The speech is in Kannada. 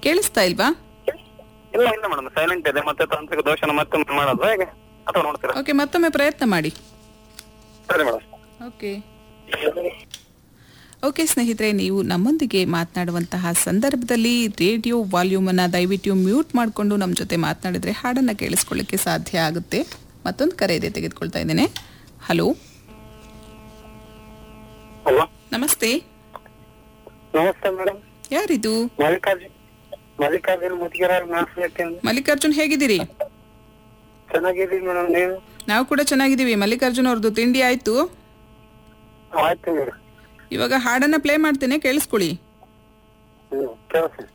ಕೇಳಿಸ್ತಾ ಇಲ್ವಾ ಇಲ್ಲ ಇಲ್ಲ ಮೇಡಮ್ ಸೈಲೆಂಟ್ ಇದೆ ಮತ್ತೆ ತಾಂತ್ರಿಕ ದೋಷನ ಮತ್ತೆ ಮಾಡೋದು ಹೇಗೆ ಅಥವಾ ನೋಡ್ತೀರಾ ಓಕೆ ಮತ್ತೊಮ್ಮೆ ಪ್ರಯತ್ನ ಮಾಡಿ ಸರಿ ಮೇಡಮ್ ಓಕೆ ಓಕೆ ಸ್ನೇಹಿತರೆ ನೀವು ನಮ್ಮೊಂದಿಗೆ ಮಾತನಾಡುವಂತಹ ಸಂದರ್ಭದಲ್ಲಿ ರೇಡಿಯೋ ವಾಲ್ಯೂಮನ್ನು ದಯವಿಟ್ಟು ಮ್ಯೂಟ್ ಮಾಡಿಕೊಂಡು ನಮ್ಮ ಜೊತೆ ಮಾತನಾಡಿದ್ರೆ ಹಾಡನ್ನು ಕೇಳಿಸ್ಕೊಳ್ಳಿಕ್ಕೆ ಸಾಧ್ಯ ಆಗುತ್ತೆ ಮತ್ತೊಂದು ಕರೆ ಇದೆ ತೆಗೆದುಕೊಳ್ತಾ ಇದ್ದೇನೆ ಹಲೋ ಹಲೋ ನಮಸ್ತೆ ನಮಸ್ತೆ ಮೇಡಮ್ ಯಾರಿದು ಮಲ್ಲಿಕಾರ್ಜುನ್ ಮಲ್ಲಿಕಾರ್ಜುನ್ ಮುತ್ತಿಗೆರ ನಾಲ್ಕು ಮಲ್ಲಿಕಾರ್ಜುನ್ ಹೇಗಿದ್ದೀರಿ ಚೆನ್ನಾಗಿದ್ದೀವಿ ಮೇಡಮ್ ನೀವು ನಾವು ಕೂಡ ಚೆನ್ನಾಗಿದ್ದೀವಿ ಮಲ್ಲಿಕಾರ್ಜುನ್ ಅವ್ರದ್ದು ತಿಂಡಿ ಆಯ್ತು ಆಯ್ತು ಮೇಡಮ್ ಇವಾಗ ಹಾಡನ್ನ ಪ್ಲೇ ಮಾಡ್ತೇನೆ ಕೇಳಿಸ್ಕೊಳ್ಳಿ ಹ್ಮ್ ಕೆಲಸ